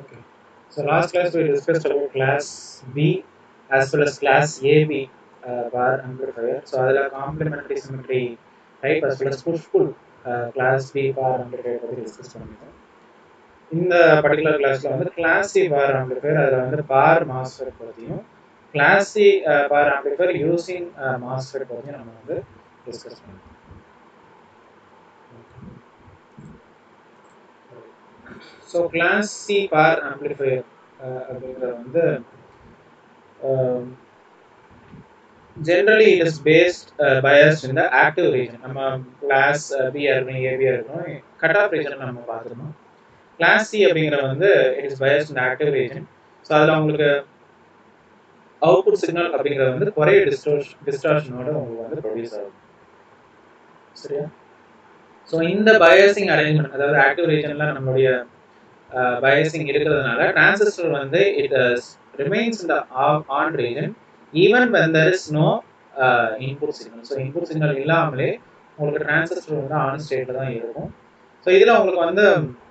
Okay. So last class we discussed about class B as well as class AB uh, bar amplifier. So அதில் complementary symmetry type as well as push pull uh, class B bar amplifier பற்றி discuss பண்ணிட்டோம் இந்த particular கிளாஸ்ல வந்து class C power amplifier அதில் வந்து power MOSFET பற்றியும் class C power amplifier using MOSFET பற்றியும் நம்ம வந்து டிஸ்கஸ் பண்ணிட்டோம் so class C power amplifier அப்படிங்கிறது வந்து generally it is based biased இந்த ஆக்டிவ் ரீஜன் நம்ம கிளாஸ் பிஆர் இருக்கணும் ஏபிஆர் இருக்கணும் கட் ஆஃப் ரீஜன் நம்ம பார்த்துருந்தோம் கிளாஸ் சி அப்படிங்கிறது வந்து இட் இஸ் பயஸ்ட் இந்த ஆக்டிவ் ரீஜன் ஸோ அதில் உங்களுக்கு அவுட்புட் சிக்னல் அப்படிங்கிறது வந்து குறைய டிஸ்டோஷ் டிஸ்டார்ஷனோட உங்களுக்கு வந்து ப்ரொடியூஸ் ஆகும் சரியா ஸோ இந்த பயசிங் அரேஞ்ச்மெண்ட் அதாவது ஆக்டிவ் ரீஜனில் நம்மளுடைய பயசிங் இருக்கிறதுனால டிரான்சிஸ்டர் வந்து இட் ரிமைன்ஸ் இந்த on region even when there is no input signal so input signal இல்லாமலே உங்களுக்கு டிரான்சிஸ்டர் வந்து ஆன் ஸ்டேட்டில் தான் இருக்கும் ஸோ இதில் உங்களுக்கு வந்து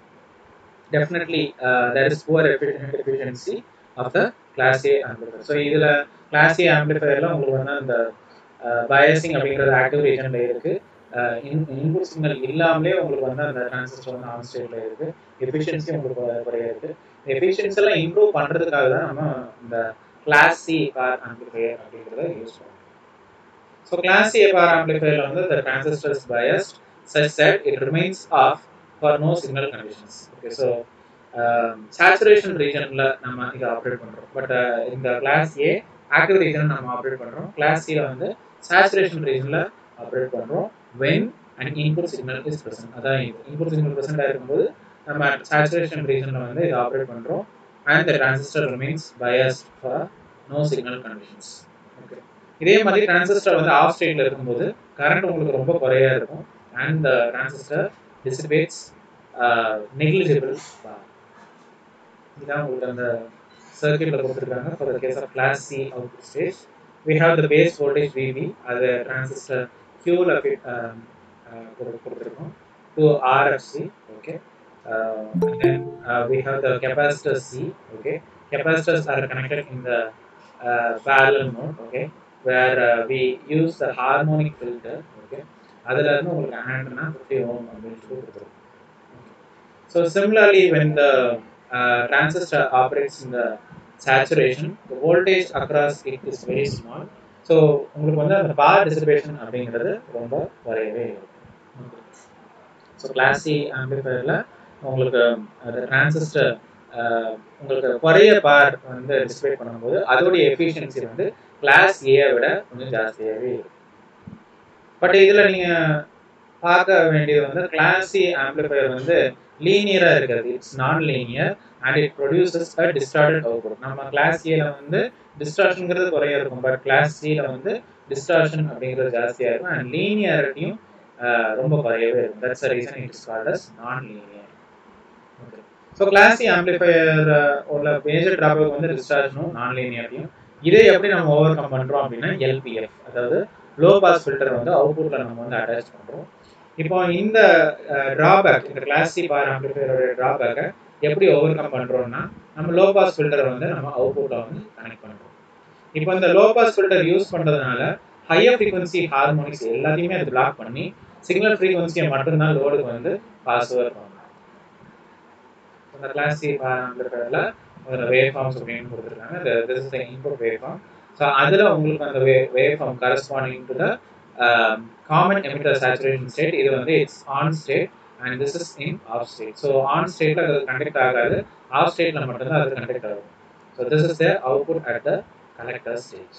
definitely there is poor efficiency of the class A amplifier so இதில் கிளாஸ் ஏ ஆம்பிளிஃபயரில் உங்களுக்கு வந்து அந்த பயசிங் அப்படிங்கிறது ஆக்டிவ் ரீஜனில் இருக்குது இன்புட் சிக்னல் இல்லாமலே உங்களுக்கு வந்து அந்த டிரான்சிஸ்டர் வந்து ஆன் ஸ்டேட்ல இருக்கு எஃபிஷியன்சி உங்களுக்கு குறைய இருக்கு எஃபிஷியன்சி எல்லாம் இம்ப்ரூவ் பண்றதுக்காக தான் நம்ம இந்த கிளாஸ் சி பார் ஆம்பிளிஃபையர் அப்படிங்கிறத யூஸ் பண்ணுவோம் ஸோ கிளாஸ் சி பார் ஆம்பிளிஃபையர்ல வந்து the transistor is biased such that it remains off for no signal conditions okay so saturation ரீஜன்ல நம்ம இதை ஆப்ரேட் பண்றோம் பட் இந்த கிளாஸ் ஏ ஆக்டிவ் ரீஜன் நம்ம ஆப்ரேட் பண்றோம் கிளாஸ் சில வந்து சேச்சுரேஷன் ரீஜன்ல ஆப்ரேட் பண்றோம் when an input signal is present அதான் input signal present இருக்கும்போது நம்ம saturation regionல வந்து இதை ஆப்ரேட் பண்றோம் and the transistor remains biased for no signal conditions okay இதே மாதிரி டிரான்சிஸ்டர் வந்து ஆஃப் ஸ்டேட்ல இருக்கும்போது கரண்ட் உங்களுக்கு ரொம்ப குறையா இருக்கும் and the transistor dissipates uh, negligible power இதான் உங்களுக்கு அந்த சர்க்கியூட்ல கொடுத்துருக்காங்க for the case of class C output stage we have the base voltage VB அது டிரான்சிஸ்டர் Qல கொடுத்துருக்கோம் to RFC okay uh, and then uh, we have the capacitor C okay capacitors are connected in the uh, parallel mode okay where uh, we use the harmonic filter okay அதுல இருந்து உங்களுக்கு antenna 50 ஓம் அப்படின்னு சொல்லி கொடுத்துருக்கோம் so similarly when the uh, transistor operates in the saturation the voltage across it is very small so உங்களுக்கு வந்து அந்த பார் dissipation அப்படிங்கிறது ரொம்ப குறையவே இருக்கும் ஸோ கிளாஸ் சி ஆம்பிளிஃபயரில் உங்களுக்கு அந்த டிரான்சிஸ்டர் உங்களுக்கு குறைய பார் வந்து டிசிபேட் பண்ணும்போது அதோடைய எஃபிஷியன்சி வந்து கிளாஸ் ஏயை விட கொஞ்சம் ஜாஸ்தியாகவே இருக்கும் பட் இதில் நீங்கள் பார்க்க வேண்டியது வந்து கிளாஸ் சி ஆம்பிளிஃபயர் வந்து லீனியராக இருக்கிறது it's non linear and it produces a distorted output நம்ம கிளாஸ் ஏல வந்து டிஸ்டார்ஷன்ங்கிறது குறைய இருக்கும் பட் கிளாஸ் சியில் வந்து டிஸ்டார்ஷன் அப்படிங்கிறது ஜாஸ்தியாக இருக்கும் அண்ட் லீனியாரிட்டியும் ரொம்ப குறையவே இருக்கும் that's reason it is called as non linear so class C amplifier உள்ள மேஜர் ட்ராபேக் வந்து டிஸ்டார்ஷனும் நான் லீனியாரிட்டியும் இதை எப்படி நம்ம ஓவர் கம் பண்ணுறோம் அப்படின்னா எல்பிஎஃப் அதாவது லோ பாஸ் ஃபில்டர் வந்து அவுட்புட்டில் நம்ம வந்து அட்டாச் பண்ணுறோம் இப்போ இந்த ட்ராபேக் இந்த கிளாஸ் சி பார் ஆம்பிளிஃபையரோட ட்ராபேக்கை எப்படி ஓவர் கம் பண்ணுறோம்னா நம்ம லோ பாஸ் ஃபில்டரை வந்து நம்ம அவுட்புட்டில் வந்து கனெக்ட் பண்ணுறோம் இப்போ இந்த லோ பாஸ் ஃபில்டர் யூஸ் பண்ணுறதுனால ஹையர் ஃப்ரீக்வன்சி ஹார்மோனிக்ஸ் எல்லாத்தையுமே அது பிளாக் பண்ணி சிக்னல் ஃப்ரீக்வன்சியை மட்டும்தான் லோடுக்கு வந்து பாஸ் ஓவர் பண்ணும் இந்த கிளாஸ் சி ஆம்பிளிஃபையரில் ஒரு வேவ் ஃபார்ம்ஸ் அப்படின்னு கொடுத்துருக்காங்க இந்த this is the input waveform so அதில் உங்களுக்கு அந்த wave waveform corresponding to the common emitter saturation state இது வந்து it's on state and this is in off state so on ஸ்டேட்டில் அது கண்டக்ட் ஆகாது ஆஃப் ஸ்டேட்டில் மட்டும்தான் அது கண்டக்ட் ஆகும் so this is the output at the collector stage.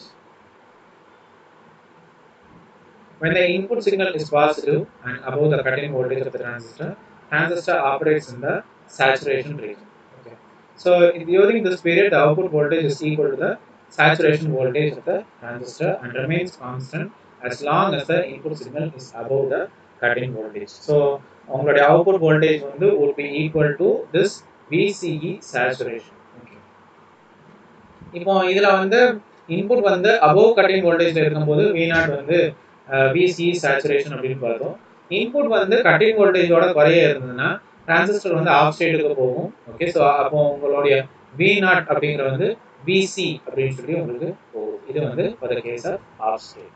When the input signal is positive and above the cut-in voltage of the transistor, transistor operates in the saturation region. Okay. So during this period, the output voltage is equal to the saturation voltage of the transistor and remains constant as long as the input signal is above the cut-in voltage. So உங்களுடைய output voltage வந்து would be equal to this VCE saturation. Okay. இப்போ இதுல வந்து input வந்து above cutting வோல்டேஜ்ல இருக்கும்போது we not வந்து விசி saturation அப்படின்னு பார்த்தோம் இன்புட் வந்து கட்டிங் வோல்டேஜோட குறைய இருந்ததுன்னா டிரான்சிஸ்டர் வந்து ஆஃப் ஸ்டேட்டுக்கு போகும் ஓகே ஸோ அப்போ உங்களுடைய வி நாட் அப்படிங்கிற வந்து விசி அப்படின்னு சொல்லி உங்களுக்கு போகும் இது வந்து for the case of off state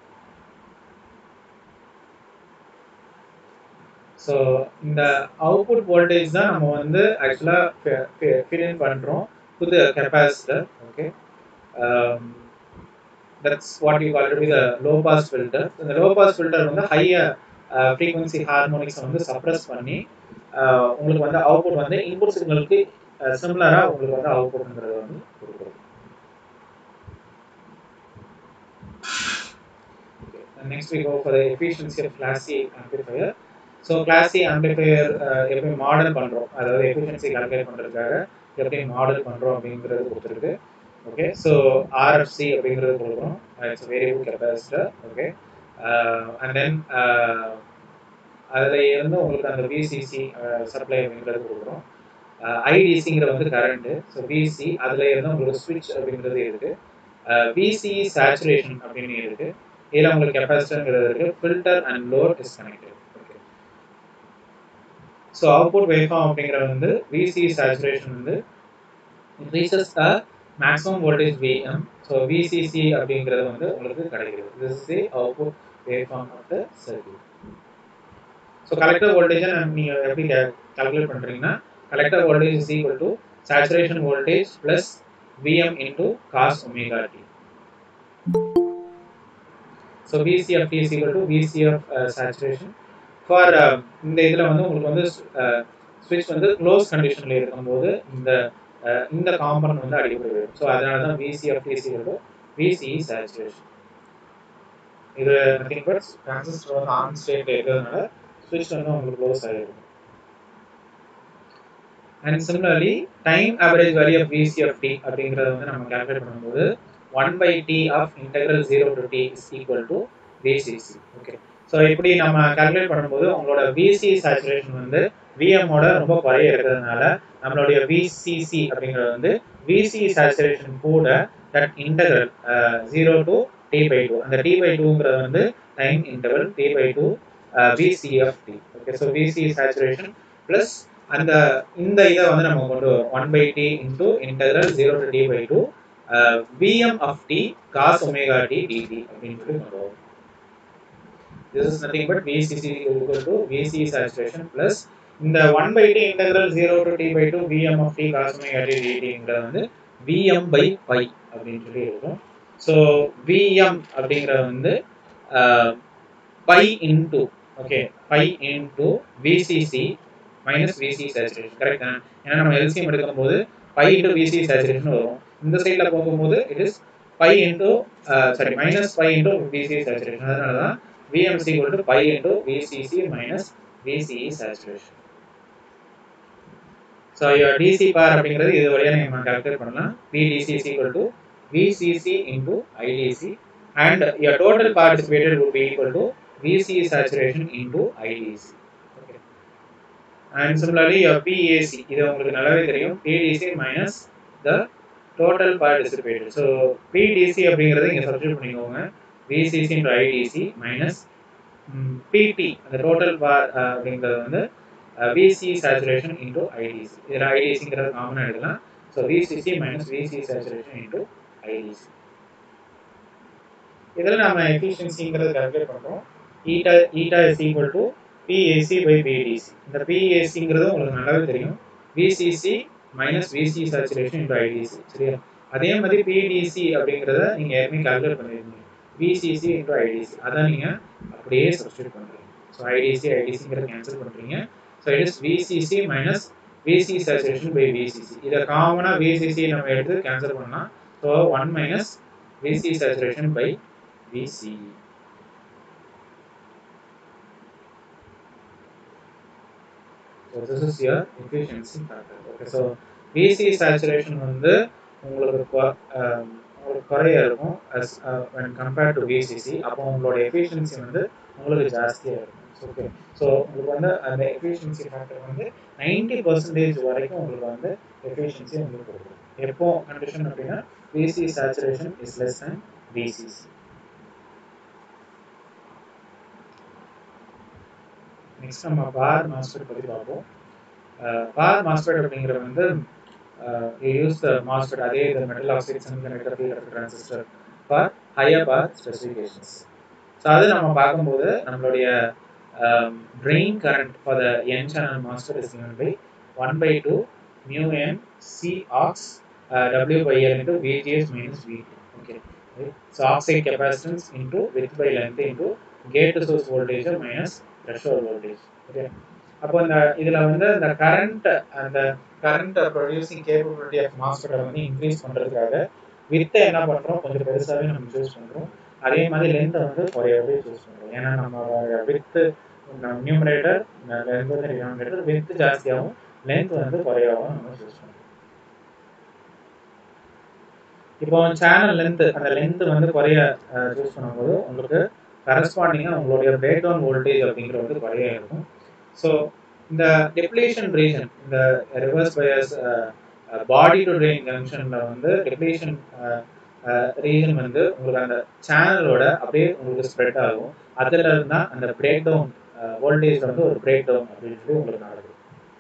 so இந்த அவுட்புட் வோல்டேஜ் தான் நம்ம வந்து ஆக்சுவலாக ஃபில் இன் பண்ணுறோம் புது capacitor okay that's what you call the low pass filter இந்த லோ பாஸ் ஃபில்டர் வந்து ஹையர் ஃப்ரீக்வன்சி ஹார்மோனிக்ஸ் வந்து சப்ரஸ் பண்ணி உங்களுக்கு வந்து அவுட்புட் வந்து இன்புட் சிக்னலுக்கு சிமிலராக உங்களுக்கு வந்து அவுட்புட்ங்கிறது வந்து கொடுக்குறது next we go for the efficiency of class C amplifier so class C amplifier எப்படி மாடல் பண்ணுறோம் அதாவது எஃபிஷியன்சி கால்குலேட் பண்ணுறதுக்காக எப்படி மாடல் பண்ணுறோம் அப்படிங்கிறது கொடுத்துருக்கு ஓகே ஸோ ஆர்எஃப்சி அப்படிங்கிறது கொடுக்குறோம் it's variable capacitor okay and தென் அதில் இருந்து உங்களுக்கு அந்த விசிசி சப்ளை அப்படிங்கிறது கொடுக்குறோம் ஐடிசிங்கிற வந்து கரண்ட்டு ஸோ விசி அதில் இருந்து உங்களுக்கு ஸ்விட்ச் அப்படிங்கிறது இருக்குது விசி சேச்சுரேஷன் அப்படின்னு இருக்குது இதில் உங்களுக்கு கெப்பாசிட்டர்ங்கிறது இருக்குது filter and load disconnected okay so output waveform அப்படிங்கிறது வந்து விசி சேச்சுரேஷன் வந்து increases the maximum voltage V M so V C C அப்படிங்கிறது வந்து உங்களுக்கு கிடைக்கிறது this is the output waveform of the circuit so collector வோல்டேஜை நீங்கள் எப்படி கால்குலேட் பண்ணுறீங்கன்னா collector voltage is equal to saturation voltage plus V M into cos omega T so V C of T is equal to V C of saturation for இந்த இதில் வந்து உங்களுக்கு வந்து ஸ்விட்ச் வந்து க்ளோஸ் கண்டிஷனில் இருக்கும்போது இந்த இந்த காம்பனண்ட் வந்து அடிப்படை வரும் ஸோ அதனால தான் V C of T is equal to V C saturation இது நத்திங் பட் டிரான்சிஸ்டர் வந்து ஆன் ஸ்டேட் இருக்கிறதுனால ஸ்விட்ச் வந்து உங்களுக்கு க்ளோஸ் ஆகிருக்கும் and similarly time average value of V C of T அப்படிங்கிறத வந்து நம்ம கால்குலேட் பண்ணும்போது one by T of integral zero to T is equal to V C C okay so இப்படி நம்ம கால்குலேட் பண்ணும்போது உங்களோட விசி சேச்சுரேஷன் வந்து விஎம்மோட ரொம்ப குறைய இருக்கிறதுனால நம்மளுடைய விசிசி அப்படிங்கிறது வந்து விசி சேச்சுரேஷன் கூட that integral zero to T by two அந்த டி பை டூங்கிறது வந்து time interval T by two V C of T okay so V C saturation plus அந்த இந்த இதை வந்து நம்ம கொண்டு வரோம் one by T into integral zero to T by two V M of T cos omega T D T அப்படின்னு சொல்லி கொண்டு வரும் this is nothing but V C C equal to V C saturation plus இந்த one by T integral zero to T by two V M of T cos omega T டிடிங்கிறது வந்து V M by by அப்படின்னு சொல்லி இருக்கும் ஸோ விஎம் அப்படிங்கிறது வந்து pi into okay pi into V C C minus விசி saturation correct தான் ஏன்னா நம்ம எல்சிஎம் எடுக்கும்போது பை இன்டூ விசி சேச்சுரேஷன் வரும் இந்த சைடில் போகும்போது it is pi into sorry minus pi into V C saturation அதனால தான் V M C equal to pi into V C C minus V C E saturation so D C power அப்படிங்கிறது இது வழியாக நம்ம கால்குலேட் பண்ணலாம் V D C is equal to V C C into I D C and your total participated would be equal to VC saturation into IDC. Okay. And similarly, your PAC, இது உங்களுக்கு நல்லாவே தெரியும் PDC minus the total participated. So, PDC அப்படிங்கிறத இங்கே substitute பண்ணிக்கோங்க VCC into IDC minus PT, அந்த total bar அப்படிங்கிறது வந்து VC saturation into IDC. இதில் IDCங்கிறது காமனாக எடுக்கலாம் so VCC minus VC saturation into IDC. இதில் நம்ம எஃபிஷியன்சிங்கிறது கால்குலேட் பண்ணுறோம் eta eta is equal to P A C by P D C இந்த பிஏசிங்கிறது உங்களுக்கு நல்லாவே தெரியும் விசிசி மைனஸ் விசி சேச்சுரேஷன் இன்டு ஐடிசி சரியா அதே மாதிரி பிடிசி அப்படிங்கிறத நீங்கள் ஏற்கனவே கால்குலேட் பண்ணிருக்கீங்க விசிசி இன்டு ஐடிசி அதை நீங்கள் அப்படியே சப்ஸ்டியூட் பண்ணுறீங்க ஸோ ஐடிசி ஐடிசிங்கிறத கேன்சல் பண்ணுறீங்க so it is V C C minus VC saturation by V C C இதை காமனாக விசிசி நம்ம எடுத்து கேன்சல் பண்ணலாம் so one minus VC saturation by VC. So this is your efficiency factor. Okay, so VC saturation வந்து உங்களுக்கு உங்களுக்கு குறைய இருக்கும் as uh, when compared to VCC அப்போ உங்களோட எஃபிஷியன்சி வந்து உங்களுக்கு ஜாஸ்தியாக இருக்கும் ஓகே ஸோ உங்களுக்கு வந்து அந்த எஃபிஷியன்சி ஃபேக்டர் வந்து நைன்டி பர்சன்டேஜ் வரைக்கும் உங்களுக்கு வந்து எஃபிஷியன்சி உங்களுக்கு கொடுக்கும் எப்போ கண்டிஷன் அப்படின்னா V C saturation is less than V C C next நம்ம பார் மாஸ்டர் பற்றி பார்ப்போம் பார் மாஸ்பெட் அப்படிங்கிறது வந்து யூஸ் த மாஸ்பெட் அதே இது metal oxide semiconductor field transistor for higher power specifications so அது நம்ம பார்க்கும்போது நம்மளுடைய drain current for the N channel MOSFET is given by one by two mu N C ox W by L into V G S minus V T okay so oxide capacitance into width by length into gate source voltage minus threshold voltage okay அப்போ இந்த இதில் வந்து இந்த current அந்த current producing capability of மாஸ்டரை வந்து increase பண்ணுறதுக்காக வித்தை என்ன பண்ணுறோம் கொஞ்சம் பெருசாகவே நம்ம சூஸ் பண்ணுறோம் அதே மாதிரி லென்த்தை வந்து குறையவே சூஸ் பண்ணுறோம் ஏன்னா நம்ம வித்து நியூமரேட்டர் லென்த் வந்து டினாமினேட்டர் வித்து ஜாஸ்தியாகவும் லென்த் வந்து குறையாகவும் நம்ம சூஸ் பண்ணுறோம் இப்போ சேனல் லென்த் அந்த லென்த் வந்து குறைய சூஸ் பண்ணும்போது உங்களுக்கு கரஸ்பாண்டிங்காக உங்களுடைய பிரேக் டவுன் வோல்டேஜ் அப்படிங்கிறது வந்து குறைய இருக்கும் ஸோ இந்த டெப்ளேஷன் ரீஜன் இந்த reverse bias body to drain ஜங்ஷனில் வந்து டெப்ளேஷன் ரீஜன் வந்து உங்களுக்கு அந்த சேனலோட அப்படியே உங்களுக்கு ஸ்ப்ரெட் ஆகும் அதில் இருந்தால் அந்த பிரேக் டவுன் வோல்டேஜ் வந்து ஒரு பிரேக் டவுன் அப்படின்னு சொல்லி உங்களுக்கு நடக்குது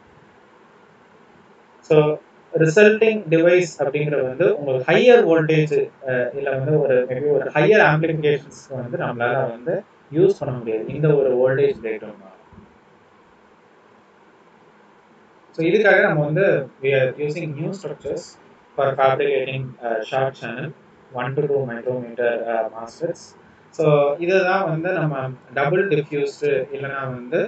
ஸோ ரிசல்டிங் டிவைஸ் அப்படிங்கிறது வந்து உங்களுக்கு ஹையர் வோல்டேஜ் இல்லை வந்து ஒரு மேபி ஒரு ஹையர் ஆம்பிளிஃபிகேஷன்ஸ்க்கு வந்து நம்மளால வந்து யூஸ் பண்ண முடியாது இந்த ஒரு வோல்டேஜ் பிரேக் டவுன் ஸோ இதுக்காக நம்ம வந்து we are using new structures for fabricating uh, short channel one to two micrometre MOSFETs so இதுதான் வந்து நம்ம டபுள் டிஃப்யூஸ்டு இல்லைன்னா வந்து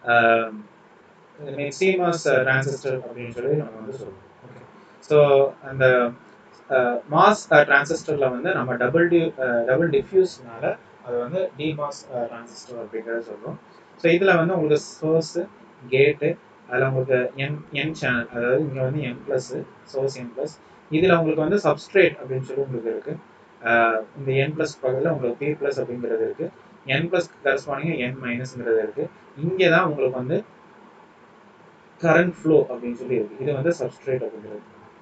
மெக்சிமஸ் டிரான்சிஸ்டர் அப்படின்னு சொல்லி நம்ம வந்து சொல்லுவோம் ஓகே ஸோ அந்த மாஸ் டிரான்சிஸ்டரில் வந்து நம்ம டபுள் டி டபுள் டிஃப்யூஸ்னால அது வந்து டிமாஸ் டிரான்சிஸ்டர் அப்படிங்கிறத சொல்கிறோம் ஸோ இதில் வந்து உங்களுக்கு சோர்ஸு கேட்டு அதில் உங்களுக்கு என் என் சேனல் அதாவது இங்கே வந்து N plus source N plus இதில் உங்களுக்கு வந்து சப்ஸ்ட்ரேட் அப்படின்னு சொல்லி உங்களுக்கு இருக்குது இந்த என் ப்ளஸ் பக்கத்தில் உங்களுக்கு பி ப்ளஸ் அப்படிங்கிறது இருக்குது என் ப்ளஸ் கரஸ்பாண்டிங் என் மைனஸ்ங்கிறது இருக்குது இங்கே தான் உங்களுக்கு வந்து கரண்ட் ஃப்ளோ அப்படின்னு சொல்லி இருக்குது இது வந்து சப்ஸ்ட்ரேட் அப்படிங்கிறது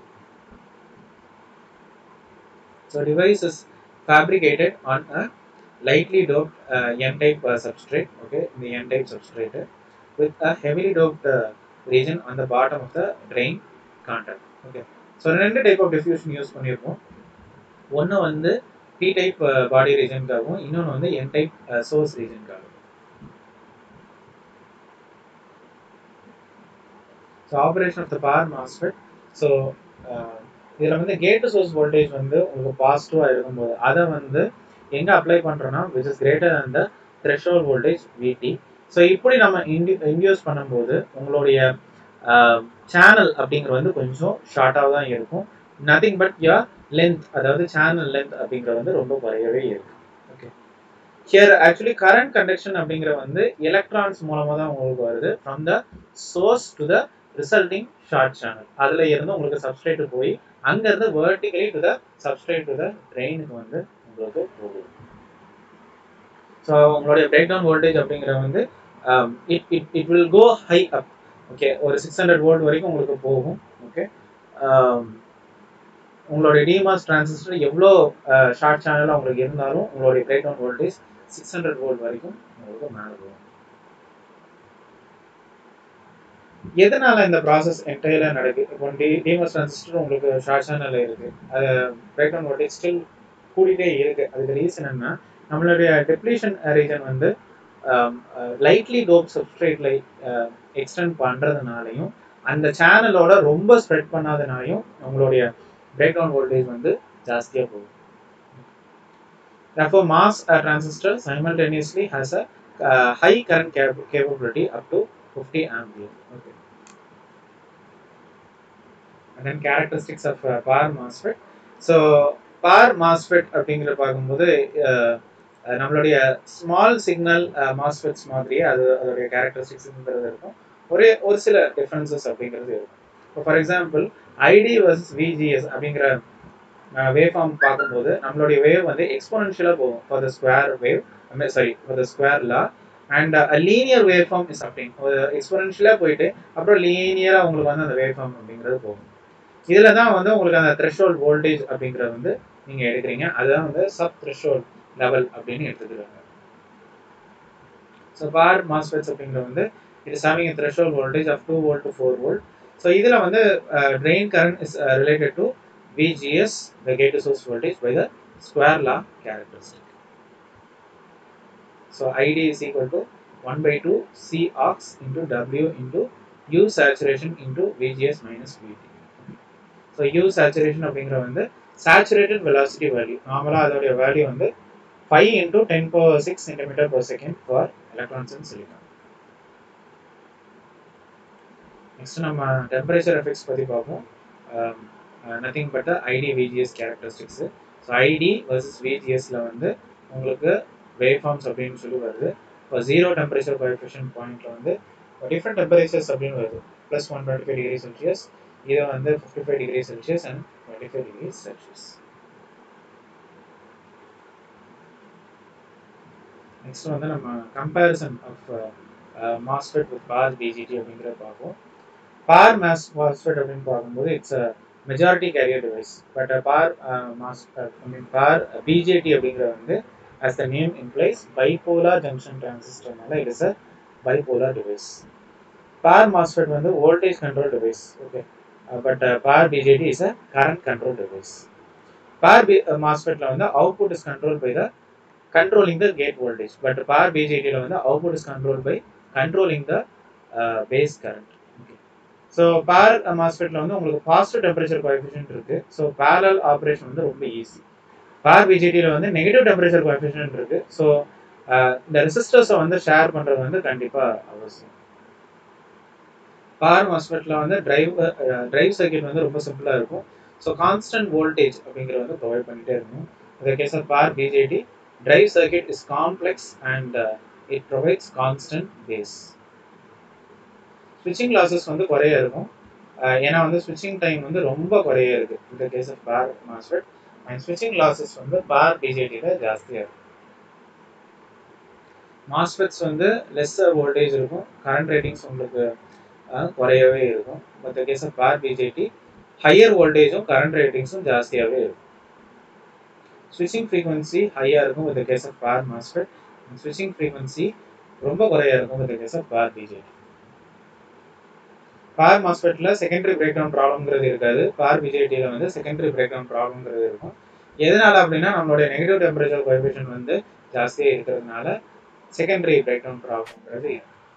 so device is fabricated on a lightly doped uh, n-type uh, substrate okay the n-type substrate with a heavily doped uh, region on the bottom of the drain contact okay so ரெண்டு type of diffusion use பண்ணியிருக்கோம் ஒன்று வந்து P type body ரீஜனுக்காகவும் இன்னொன்று வந்து N type source ரீஜனுக்காகவும் so operation of the power MOSFET so இதில் வந்து கேட் சோர்ஸ் வோல்டேஜ் வந்து உங்களுக்கு பாசிட்டிவாக இருக்கும்போது அதை வந்து எங்கே அப்ளை பண்ணுறோன்னா which is greater than the threshold voltage V T so இப்படி நம்ம இன்டி இன்டியூஸ் பண்ணும்போது உங்களுடைய சேனல் அப்படிங்கிறது வந்து கொஞ்சம் ஷார்ட்டாக தான் இருக்கும் நத்திங் பட் யர் லென்த் அதாவது சேனல் லென்த் அப்படிங்கிறது வந்து ரொம்ப குறையவே இருக்கு okay here actually current conduction அப்படிங்கிற வந்து எலக்ட்ரான்ஸ் மூலமாக தான் உங்களுக்கு வருது from the source to the resulting short channel அதில் இருந்து உங்களுக்கு சப்ஸ்ட்ரேட் போய் அங்கேருந்து vertically to the substrate to the ட்ரெயினுக்கு வந்து உங்களுக்கு போகுது ஸோ உங்களுடைய பிரேக் டவுன் வோல்டேஜ் அப்படிங்கிற வந்து it it it will go high up okay ஒரு சிக்ஸ் ஹண்ட்ரட் வோல்ட் வரைக்கும் உங்களுக்கு போகும் ஓகே உங்களுடைய டிமாஸ் டிரான்சிஸ்டர் எவ்வளோ ஷார்ட் சேனலாக உங்களுக்கு இருந்தாலும் உங்களுடைய breakdown voltage six hundred volt வரைக்கும் உங்களுக்கு மேலே போகும் எதனால இந்த ப்ராசஸ் என்டையராக நடக்குது இப்போ டி டிமாஸ் டிரான்சிஸ்டர் உங்களுக்கு ஷார்ட் சேனலில் இருக்குது அது பிரேக் டவுன் வோல்டேஜ் ஸ்டில் கூடிட்டே இருக்கு அதுக்கு ரீசன் என்ன நம்மளுடைய டெப்ளீஷன் ரீஜன் வந்து லைட்லி டோப் சப்ஸ்ட்ரேட்ல எக்ஸ்டெண்ட் பண்ணுறதுனாலையும் அந்த சேனலோட ரொம்ப ஸ்ப்ரெட் பண்ணாதனாலையும் உங்களுடைய பிரேக் டவுன் வோல்டேஜ் வந்து ஜாஸ்தியாக போகும் Therefore, mass uh, transistor simultaneously has a uh, high current cap capability up to 50 ampere. Okay. And then characteristics of uh, power MOSFET. So, power MOSFET அப்படிங்கிற பார்க்கும்போது நம்மளுடைய ஸ்மால் சிக்னல் மாஸ்ஃபெட்ஸ் மாதிரியே அது அதோடைய கேரக்டரிஸ்டிக்ஸ்ங்கிறது இருக்கும் ஒரே ஒரு சில டிஃப்ரென்சஸ் அப்படிங்கிறது இருக்கும் இப்போ for example ID versus VGS அப்படிங்கிற வேவ் ஃபார்ம் பார்க்கும்போது நம்மளுடைய வேவ் வந்து எக்ஸ்போனன்ஷியலாக போகும் for the square wave sorry for the square law and linear waveform is அப்படிங் எக்ஸ்போனன்ஷியலாக போயிட்டு அப்புறம் லீனியராக உங்களுக்கு வந்து அந்த வேவ் ஃபார்ம் அப்படிங்கிறது போகும் இதில் தான் வந்து உங்களுக்கு அந்த த்ரெஷோல்ட் வோல்டேஜ் அப்படிங்கிறது வந்து நீங்கள் எடுக்கிறீங்க அதுதான் வந்து சப் த்ரெஷோல்ட் லெவல் அப்படின்னு எடுத்துக்கிறாங்க ஸோ பார் மாஸ்ஃபெட்ஸ் அப்படிங்கிறது வந்து it is having a threshold voltage of 2 volt to 4 volt so இதுல வந்து uh, drain current is uh, related to VGS the gate to source voltage by the square law characteristic so ID is equal to 1 by 2 C ox into W into U saturation into VGS minus VT so U saturation அப்படிங்கிற வந்து saturated velocity value நார்மலாக அதோடைய value வந்து five into ten power six centimetre per second for electrons in silicon next நம்ம temperature effects பற்றி பார்ப்போம் nothing but ID VGS characteristics so ID versus விஜிஎஸ்ல வந்து உங்களுக்கு வேவ் ஃபார்ம்ஸ் அப்படின்னு சொல்லி வருது இப்போ ஜீரோ டெம்பரேச்சர் கோஎஃபிஷியன் பாயிண்ட்ல வந்து டிஃப்ரெண்ட் டெம்பரேச்சர்ஸ் அப்படின்னு வருது plus one twenty five degree Celsius இது வந்து fifty five degree Celsius and twenty five degree Celsius next வந்து நம்ம comparison of MOSFET with power BJT அப்படிங்கிறத பார்ப்போம் பார் மாஸ் மாஸ்ஃபெட் அப்படின்னு பார்க்கும்போது it's a majority carrier device but power MOS I mean power BJT அப்படிங்கிறது வந்து as the name implies bipolar junction transistor நால it is a bipolar device PAR MOSFET வந்து voltage control device okay uh, but uh, PAR BJT is a current control device PAR B, uh, MOSFET ல வந்து output is controlled by the controlling the gate voltage but PAR BJT ல வந்து output is controlled by controlling the uh, base current okay so power மாஸ்ஃபெட்ல வந்து உங்களுக்கு positive temperature coefficient இருக்கு so parallel operation வந்து ரொம்ப ஈஸி பார் பிஜிடியில் வந்து நெகட்டிவ் டெம்பரேச்சர் கோஎஃபிஷியன்ட் இருக்கு ஸோ இந்த ரெசிஸ்டர்ஸை வந்து ஷேர் பண்ணுறது வந்து கண்டிப்பாக அவசியம் பார் மாஸ்ஃபெட்டில் வந்து டிரைவ் டிரைவ் சர்க்கியூட் வந்து ரொம்ப சிம்பிளாக இருக்கும் ஸோ கான்ஸ்டன்ட் வோல்டேஜ் அப்படிங்கிறது வந்து ப்ரொவைட் பண்ணிட்டே இருக்கும் இந்த case of power BJT drive circuit is complex and it provides constant base ஸ்விட்சிங் லாசஸ் வந்து குறைய இருக்கும் ஏன்னா வந்து ஸ்விட்சிங் டைம் வந்து ரொம்ப குறைய இருக்கு இந்த case of power MOSFET and ஸ்விட்சிங் லாசஸ் வந்து பார் பிஜேடியில் ஜாஸ்தியாக இருக்கும் மாஸ்ஃபெட்ஸ் வந்து லெஸ்ஸர் வோல்டேஜ் இருக்கும் கரண்ட் ரேட்டிங்ஸ் உங்களுக்கு குறையவே இருக்கும் but case of power BJT higher வோல்டேஜும் கரண்ட் ரேட்டிங்ஸும் ஜாஸ்தியாகவே இருக்கும் ஸ்விட்சிங் ஃப்ரீக்வன்சி ஹையாக இருக்கும் with case of power MOSFET ஸ்விட்சிங் ஃப்ரீக்வன்சி ரொம்ப குறையா இருக்கும் with case of power BJT power மாஸ்பெட்ல செகண்டரி பிரேக் டவுன் ப்ராப்ளம்ங்கிறது இருக்காது பார் பிஜேடியில் வந்து செகண்டரி பிரேக் டவுன் ப்ராப்ளம்ங்கிறது இருக்கும் எதனால அப்படின்னா நம்மளுடைய நெகட்டிவ் டெம்பரேச்சர் கோஎஃபிஷியன்ட் வந்து ஜாஸ்தியாக இருக்கிறதுனால செகண்டரி பிரேக் டவுன் ப்ராப்ளம்ங்கிறது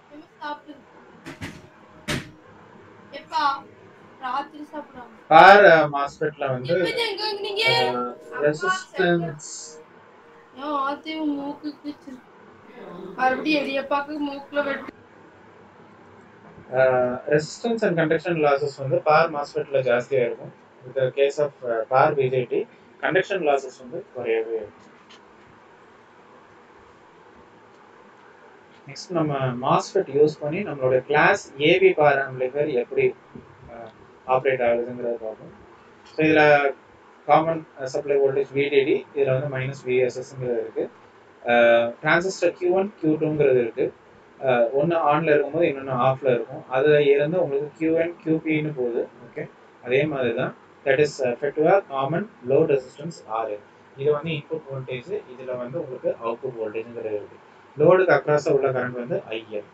பார் மாஸ்பெட்ல வந்து ரெசிஸ்டன்ஸ் மறுபடியும் எலியப்பாக்கு மூக்குல வெட்டு ரெசிஸ்டன்ஸ் அண்ட் கண்டக்ஷன் லாசஸ் வந்து பார் மாஸ்பெட்ல ஜாஸ்தியா இருக்கும் இந்த case of power BJT conduction losses வந்து குறையவே இருக்கும் நெக்ஸ்ட் நம்ம மாஸ்ஃபெட் யூஸ் பண்ணி நம்மளோட கிளாஸ் ஏபி பார் ஆம்பிளிஃபையர் எப்படி ஆப்ரேட் ஆகுதுங்கிறத பார்ப்போம் ஸோ இதில் காமன் சப்ளை வோல்டேஜ் விடிடி இதில் வந்து மைனஸ் விஎஸ்எஸ்ங்கிறது இருக்குது டிரான்சிஸ்டர் கியூ ஒன் கியூ டூங்கிறது இருக்குது ஒன்று ஆனில் இருக்கும்போது இன்னொன்று ஆஃபில் இருக்கும் அதில் இருந்து உங்களுக்கு கியூஎன் கியூபின்னு போகுது ஓகே அதே மாதிரி தான் தட் இஸ் எஃபெக்டிவாக காமன் லோ ரெசிஸ்டன்ஸ் ஆறு இது வந்து இன்புட் வோல்டேஜ் இதில் வந்து உங்களுக்கு அவுட்புட் வோல்டேஜ்ங்கிறது இருக்குது லோடுக்கு அக்ராஸாக உள்ள கரண்ட் வந்து ஐஎல்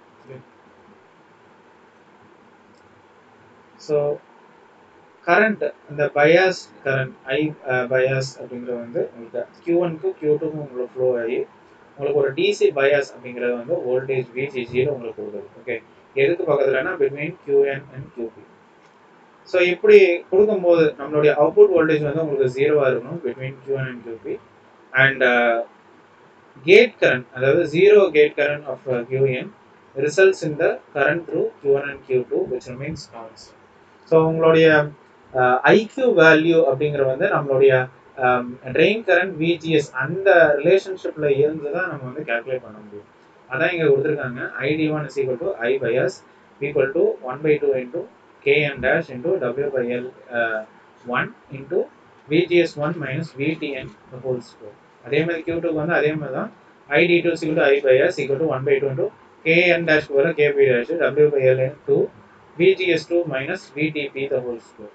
ஸோ கரண்ட் இந்த பயாஸ் கரண்ட் ஐ பயாஸ் அப்படிங்கிறது வந்து உங்களுக்கு கியூ ஒன்க்கு கியூ டூக்கும் உங்களுக்கு ஃப்ளோ ஆகி உங்களுக்கு ஒரு டிசி பயாஸ் அப்படிங்கிறது வந்து வோல்டேஜ் விஜிஜியில் உங்களுக்கு கொடுக்குது ஓகே எதுக்கு பக்கத்துலனா between QN and QP so இப்படி கொடுக்கும்போது நம்மளுடைய அவுட்புட் வோல்டேஜ் வந்து உங்களுக்கு ஜீரோவாக இருக்கணும் between QN and QP and gate current அதாவது zero gate current of QN results in the current through QN and Q two which remains constant so உங்களுடைய IQ value அப்படிங்கிற வந்து நம்மளுடைய ட்ரெயின் கரண்ட் விஜிஎஸ் அந்த ரிலேஷன்ஷிப்பில் இருந்து தான் நம்ம வந்து கேல்குலேட் பண்ண முடியும் அதான் இங்கே கொடுத்துருக்காங்க ID one is equal to I bias equal to one by two into KN dash into W by L one into VGS one minus VTN whole square அதே மாதிரி கியூ டூக்கு வந்து அதே மாதிரி தான் ID two equal to I bias equal to one by two into KN dash போல KP dash W by L two VGS2 minus VTP the whole square.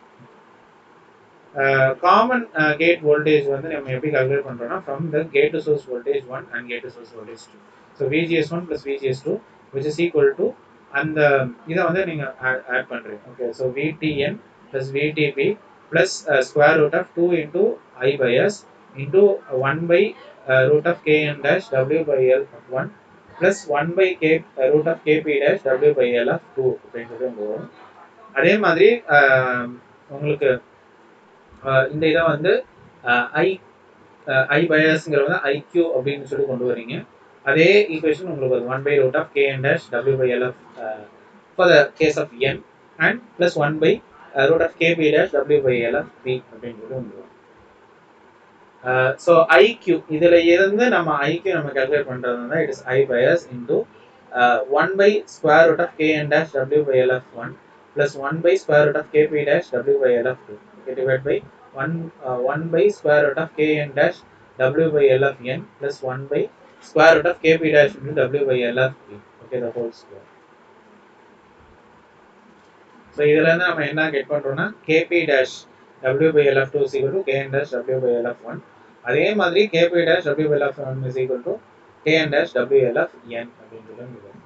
Common gate voltage வந்து நம்ம எப்படி கால்குலேட் பண்றோம்னா from the gate to source voltage one and gate to source voltage two so VGS one plus VGS two which is equal to அந்த இதை வந்து நீங்க add பண்றீங்க okay so VTN plus VTP plus square root of two into I bias into one by root of KN dash W by L one plus one by K root of KP dash W by L of two அப்படின்னு சொல்லி உங்களுக்கு வரும் அதே மாதிரி ஆஹ், உங்களுக்கு ஆஹ், இந்த இதை வந்து ஐ ஐ பயஸ்ங்கிற வந்து ஐக்யூ அப்படின்னு சொல்லி கொண்டு வரீங்க அதே ஈக்குவேஷன் உங்களுக்கு வரும் one by root of K N dash W by L of for the case of N and plus one by root of KP dash W by L of P அப்படின்னு சொல்லி உங்களுக்கு வரும் ஸோ ஐக்யூ இதில் இருந்து நம்ம IQ நம்ம calculate பண்ணுறது தான் it is I bias into one by square root of K N dash W by L of one plus 1 by square root of kp dash w by l of 2 okay divided by 1 uh, 1 by square root of kn dash w by l of n plus 1 by square root of kp dash into w by l of p okay the whole square so இதுல இருந்து நம்ம என்ன get பண்றோம்னா kp dash w by l of 2 is equal to kn dash w by l of 1 அதே மாதிரி kp dash w by l of 1 is equal to kn dash w l of n அப்படின்னு சொல்லி இங்க வரும்.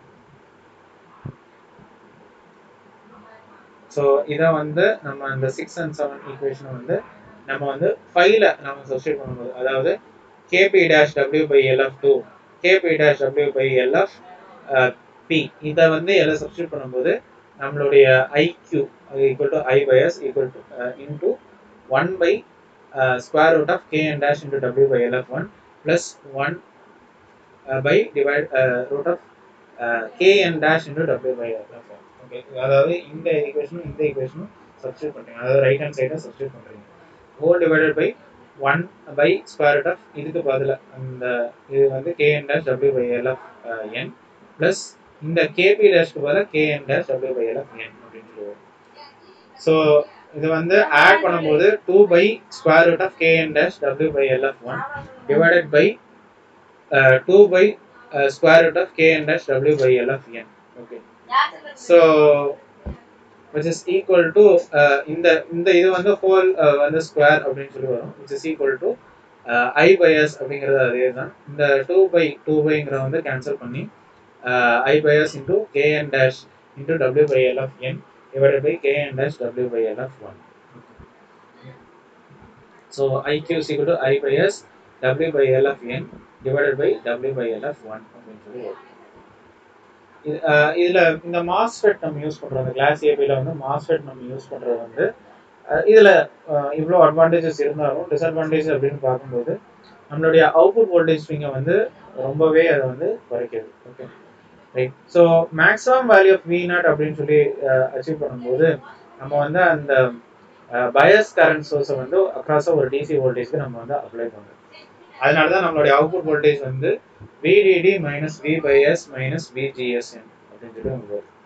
So இதை வந்து நம்ம இந்த சிக்ஸ் அண்ட் செவன் ஈக்குவேஷனை வந்து நம்ம வந்து ஃபைவ்ல நம்ம சப்ஸ்டியூட் பண்ணும்போது அதாவது KP dash W by L of two KP dash W by L of P இதை வந்து எல்லாம் சப்ஸ்டியூட் பண்ணும்போது நம்மளுடைய IQ equal to I bias equal to into one by square root of K and dash into W by L of one plus one by divide root of K and dash into W by L of one okay அதாவது இந்த ஈக்குவேஷனும் இந்த ஈக்குவேஷனும் substitute பண்ணுறீங்க அதாவது right hand சைடை substitute பண்ணுறீங்க whole divided by one by square root of இதுக்கு பதிலாக அந்த இது வந்து K N dash W by L of N plus இந்த கேபி டேஷ்க்கு பதிலாக K N dash W by L of N அப்படின்னு சொல்லுவோம் ஸோ இது வந்து ஆட் பண்ணும்போது two by square root of K N dash W by L of one divided by two by square root of K N dash W by L of N okay so which is equal to uh, இந்த இந்த இது வந்து whole வந்து square அப்படின்னு சொல்லி வரும் which is equal to uh, i bias அப்படிங்கிறது அதே தான் இந்த டூ பை டூ பைங்கிற வந்து கேன்சல் பண்ணி uh, i bias into kn dash into w by l of n divided by kn dash w by l of 1 so iq is equal to i bias w by l of n divided by w by l of 1 அப்படின்னு சொல்லி வரும் இது, அஹ் இதுல இந்த MOSFET நம்ம use பண்றோம் அந்த class ஏபியில் வந்து மாஸ்ஃபெட் நம்ம யூஸ் பண்றது வந்து அஹ் இதுல அஹ் இவ்வளோ அட்வான்டேஜஸ் இருந்தாலும் டிஸ்அட்வான்டேஜ் அப்படின்னு பார்க்கும்போது நம்மளுடைய அவுட்புட் வோல்டேஜ் ஸ்விங்கை வந்து ரொம்பவே அதை வந்து குறைக்குது okay right so maximum value of V naught அப்படின்னு சொல்லி அச்சீவ் பண்ணும்போது நம்ம வந்து அந்த பயஸ் கரண்ட் சோர்ஸை வந்து அக்ராஸாக ஒரு டிசி வோல்டேஜ்க்கு நம்ம வந்து அப்ளை பண்ணுறோம் அதனால தான் நம்மளுடைய அவுட்புட் வோல்டேஜ் வந்து VDD minus V by S minus VGSN அப்படின்னு சொல்லி உங்களுக்கு வரும்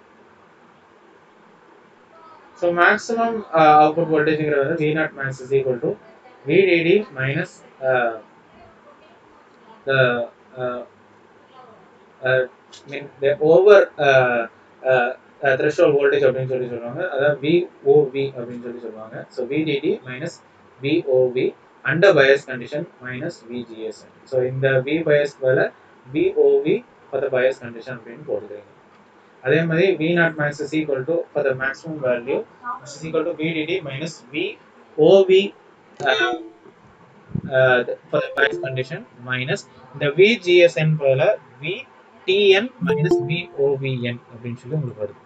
ஸோ மேக்ஸிமம் அவுட்புட் வோல்டேஜ்ங்கிறது வந்து V naught max is equal to VDD minus uh, the uh, uh, mean the over uh, uh, uh, threshold voltage அப்படின்னு சொல்லி சொல்லுவாங்க அதாவது VOV அப்படின்னு சொல்லி சொல்லுவாங்க so VDD minus VOV under bias condition minus VGSN so இந்த V bias வேலை VOV for the bias condition அப்படின்னு போடுறீங்க அதே மாதிரி V naught max is equal to for the maximum value is equal to VDD minus VOV uh, uh, for the bias condition minus இந்த VGSN போல VTN minus VOVN அப்படின்னு சொல்லி உங்களுக்கு வருது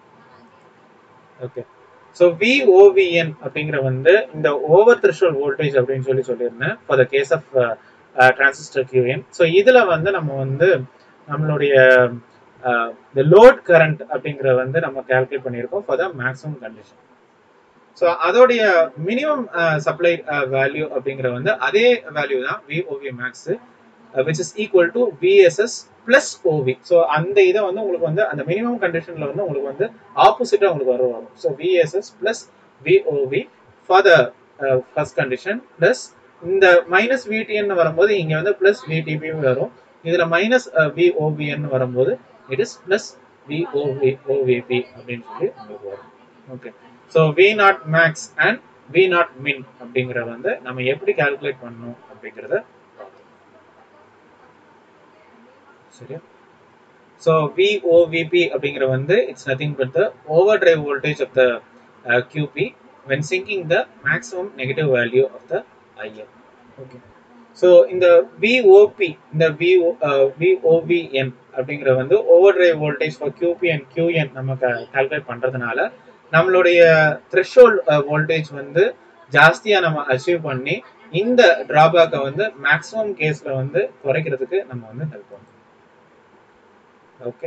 ஓகே ஸோ VOVN அப்படிங்கிற வந்து இந்த ஓவர் த்ரெஷோல்ட் வோல்டேஜ் அப்படின்னு சொல்லி சொல்லியிருந்தேன் for the case of transistor QN so இதில் வந்து நம்ம வந்து நம்மளுடைய இந்த லோட் கரண்ட் அப்படிங்கிற வந்து நம்ம கால்குலேட் பண்ணியிருக்கோம் for the maximum condition so அதோடைய மினிமம் சப்ளை வேல்யூ அப்படிங்கிற வந்து அதே வேல்யூ தான் VOV max which is equal to VSS plus OV so அந்த இதை வந்து உங்களுக்கு வந்து அந்த மினிமம் கண்டிஷனில் வந்து உங்களுக்கு வந்து ஆப்போசிட்டாக உங்களுக்கு வரும் வரும் so VSS plus VOV for the first condition plus இந்த மைனஸ் விடிஎன் வரும்போது இங்கே வந்து பிளஸ் விடிபி வரும் இதில் மைனஸ் விஓபிஎன் வரும்போது it is plus VOV OVP அப்படின்னு சொல்லி உங்களுக்கு வரும் okay so V naught max and V naught min அப்படிங்கிறத வந்து நம்ம எப்படி கால்குலேட் பண்ணணும் அப்படிங்கிறத சரியா ஸோ விஓவிபி அப்படிங்கிற வந்து it's nothing but the overdrive voltage of the QP when sinking the maximum negative value of the IM okay so இந்த விஓபி இந்த விஓ விஓவிஎன் அப்படிங்கிற வந்து overdrive voltage for QP and QN நம்ம calculate பண்ணுறதுனால நம்மளுடைய threshold voltage வந்து ஜாஸ்தியாக நம்ம அச்சீவ் பண்ணி இந்த டிராபேக்கை வந்து மேக்ஸிமம் கேஸில் வந்து குறைக்கிறதுக்கு நம்ம வந்து ஹெல்ப் பண்ணுவோம் okay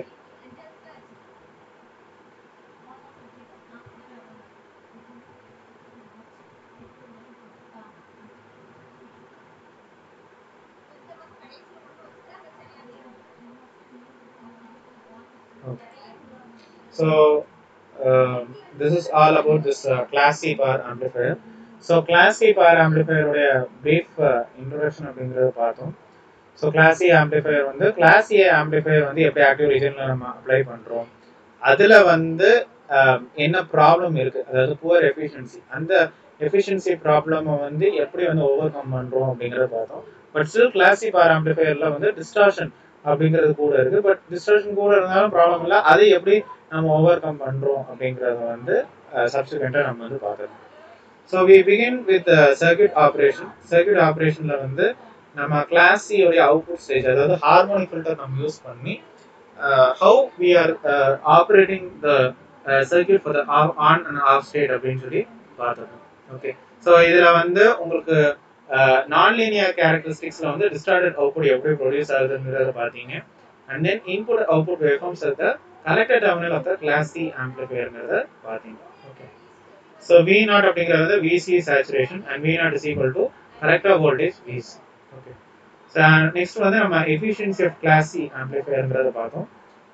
So uh, this is all about this uh, class C power amplifier. So class C power ஆம்பிளிஃபையருடைய பிரீஃப் இன்ட்ரோடக்ஷன் அப்படிங்கிறத பார்த்தோம் ஸோ கிளாஸ் சி ஆம்பிளிஃபையர் வந்து கிளாஸ் ஏ ஆம்பிளிஃபையர் வந்து எப்படி ஆக்டிவ் ரீஜனில் நம்ம அப்ளை பண்ணுறோம் அதில் வந்து என்ன ப்ராப்ளம் இருக்குது அதாவது புவர் எஃபிஷியன்சி அந்த எஃபிஷியன்சி ப்ராப்ளமை வந்து எப்படி வந்து ஓவர் கம் பண்ணுறோம் அப்படிங்கிறத பார்த்தோம் but still class C power ஆம்பிளிஃபையரில் வந்து டிஸ்டார்ஷன் அப்படிங்கிறது கூட இருக்குது பட் டிஸ்டார்ஷன் கூட இருந்தாலும் ப்ராப்ளம் இல்லை அதை எப்படி நம்ம ஓவர் கம் பண்ணுறோம் அப்படிங்கிறத வந்து சப்சிக்வெண்ட்டாக நம்ம வந்து பார்த்துருக்கோம் so we begin with circuit operation circuit ஆப்ரேஷனில் வந்து நம்ம கிளாஸ் சியோடைய அவுட்புட் ஸ்டேஜ் அதாவது ஹார்மோனிக் ஃபில்டர் நம்ம யூஸ் பண்ணி how we are operating the circuit for the on and off state அப்படின்னு சொல்லி பார்த்தோம் ஓகே ஸோ இதில் வந்து உங்களுக்கு நான் லீனியர் கேரக்டரிஸ்டிக்ஸில் வந்து டிஸ்டார்டட் அவுட்புட் எப்படி ப்ரொடியூஸ் ஆகுதுங்கிறத பார்த்தீங்க and then input output waveforms of the collector terminal of the class C ஆம்பிளிஃபையர்ங்கிறத பார்த்தீங்க ஓகே ஸோ வி நாட் அப்படிங்கிறது வந்து விசி saturation and V naught is equal to கரெக்டாக voltage VC okay so next வந்து நம்ம எஃபிஷியன்சி ஆஃப் கிளாஸ் சி ஆம்பிளிஃபையர்ங்கிறத பார்த்தோம்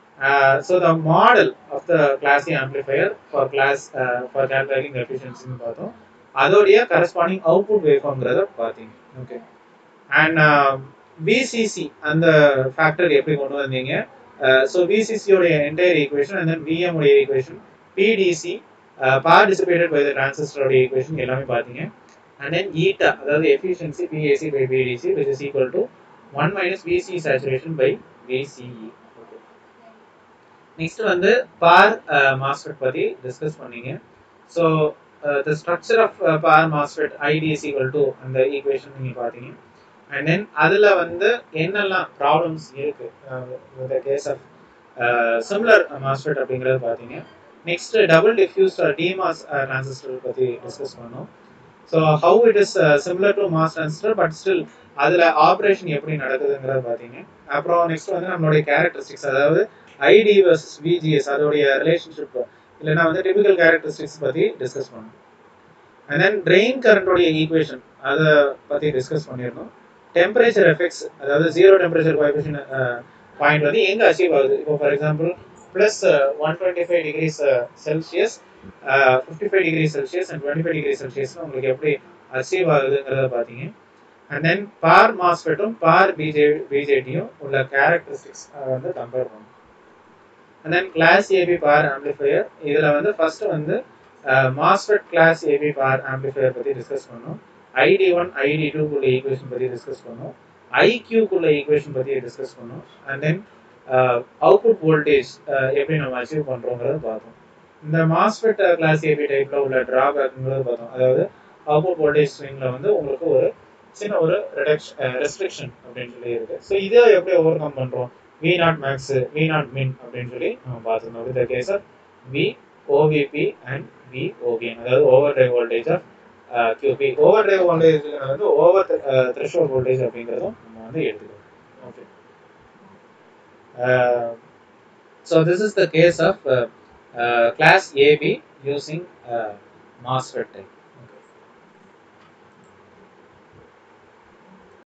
so the model of the class C amplifier for class for calculating எஃபிஷியன்சின்னு பார்த்தோம் அதோடைய கரஸ்பாண்டிங் அவுட்புட் வேவ்ஃபார்ம்ங்கிறத பார்த்தீங்க ஓகே அண்ட் விசிசி அந்த ஃபேக்டர் எப்படி கொண்டு வந்தீங்க ஸோ விசிசியோடைய entire equation and then VM உடைய equation PDC participated by the டிரான்சிஸ்டரோட ஈக்குவேஷன் எல்லாமே பார்த்தீங்க அண்ட் தென் ஈட்டா அதாவது efficiency PAC by PDC which is equal to one minus VC saturation by VCE okay next வந்து power MOSFET பற்றி discuss பண்ணீங்க so the structure of power MOSFET ID is equal to அந்த equation நீங்கள் பார்த்தீங்க and then அதில் வந்து என்னெல்லாம் problems இருக்கு with case of similar MOSFET அப்படிங்கிறது பார்த்தீங்க next double diffuse DMOS transistor பற்றி டிஸ்கஸ் பண்ணோம் so how it is similar to MOS transistor but still அதில் ஆப்ரேஷன் எப்படி நடக்குதுங்கிறத பார்த்தீங்க அப்புறம் நெக்ஸ்ட் வந்து நம்மளுடைய கேரக்டரிஸ்டிக்ஸ் அதாவது ஐடி வர்சஸ் விஜிஎஸ் அதோடைய ரிலேஷன்ஷிப் இல்லைன்னா வந்து டிபிக்கல் கேரக்டரிஸ்டிக்ஸ் பற்றி டிஸ்கஸ் பண்ணோம் அண்ட் தென் ட்ரெயின் கரண்டோடைய ஈக்குவேஷன் அதை பற்றி டிஸ்கஸ் பண்ணியிருந்தோம் டெம்பரேச்சர் எஃபெக்ட்ஸ் அதாவது ஜீரோ டெம்பரேச்சர் கோஎஃபிஷியன் பாயிண்ட் வந்து எங்கே அச்சீவ் ஆகுது இப்போ for example plus one twenty five degrees Celsius fifty five degree Celsius and twenty five degree Celsius உங்களுக்கு எப்படி அச்சீவ் ஆகுதுங்கிறத பார்த்தீங்க and then bar மாஸ்பெட்டும் bar PJ பிஜேடியும் உள்ள கேரக்டரிஸ்டிக்ஸ் வந்து கம்பேர் பண்ணும் and then class AB power amplifier இதில் வந்து first வந்து MOSFET class AB power amplifier பற்றி டிஸ்கஸ் பண்ணோம் ஐடி ஒன் ஐடி டூக்குள்ள ஈக்குவேஷன் பற்றி டிஸ்கஸ் பண்ணோம் ஐக்யூக்குள்ள ஈக்குவேஷன் பற்றி டிஸ்கஸ் பண்ணோம் அண்ட் தென் அவுட்புட் வோல்டேஜ் எப்படி நம்ம அச்சீவ் பண்ணுறோங்கிறத பார்த்தோம் இந்த மாஸ்ஃபெட் கிளாஸ் ஏபி டைப்பில் உள்ள ட்ராபேக்குங்கிறத பார்த்தோம் அதாவது அவுட்புட் வோல்டேஜ் ஸ்விங்கில் வந்து உங்களுக்கு ஒரு சின்ன ஒரு ரெடக்ஷன் ரெஸ்ட்ரிக்ஷன் அப்படின்னு சொல்லி இருக்கு ஸோ இதை எப்படி ஓவர் கம் பண்ணுறோம் V naught max V naught min அப்படின்னு சொல்லி நம்ம பார்த்துருந்தோம் with case of V OVP and V OVN அதாவது overdrive voltage of QP overdrive voltage வந்து ஓவர் த்ரெஷோல்ட் வோல்டேஜ் அப்படிங்கிறதும் நம்ம வந்து எடுத்துக்கிறோம் okay Uh, so this is the case of uh, uh, class AB using MOSFET type.